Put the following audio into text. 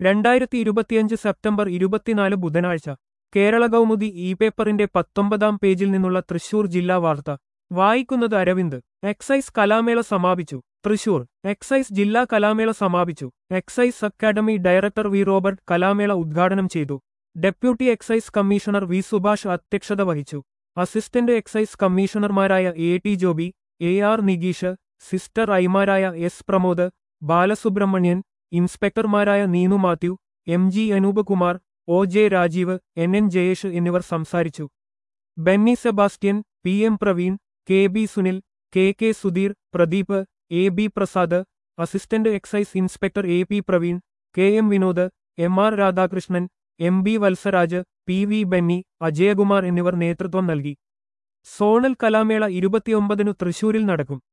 രണ്ടായിരത്തി ഇരുപത്തിയഞ്ച് സെപ്റ്റംബർ ഇരുപത്തിനാല് ബുധനാഴ്ച കേരള കൗമുദി ഇ പേപ്പറിന്റെ പത്തൊമ്പതാം പേജിൽ നിന്നുള്ള തൃശൂർ ജില്ലാ വാർത്ത വായിക്കുന്നത് അരവിന്ദ് എക്സൈസ് കലാമേള സമാപിച്ചു തൃശൂർ എക്സൈസ് ജില്ലാ കലാമേള സമാപിച്ചു excise academy director V Robert കലാമേള ഉദ്ഘാടനം ചെയ്തു deputy excise commissioner V Subhash അധ്യക്ഷത വഹിച്ചു അസിസ്റ്റന്റ് എക്സൈസ് കമ്മീഷണർമാരായ A T Joby A R Nigeesh സിസ്റ്റർ ഐമാരായ എസ് പ്രമോദ് ബാലസുബ്രഹ്മണ്യൻ ഇൻസ്പെക്ടർമാരായ Neenu Mathew M G Anoop Kumar O J Rajeev N N Jayesh എന്നിവർ സംസാരിച്ചു Benny Sebastian P M Praveen K B Sunil K K Sudheer Pradeep A B Prasad assistant excise inspector A P Praveen K M Vinod M R Radhakrishnan M B Vatsaraj P V Benny Ajayakumar എന്നിവർ നേതൃത്വം നൽകി zonal കലാമേള ഇരുപത്തിയൊമ്പതിനു തൃശൂരിൽ നടക്കും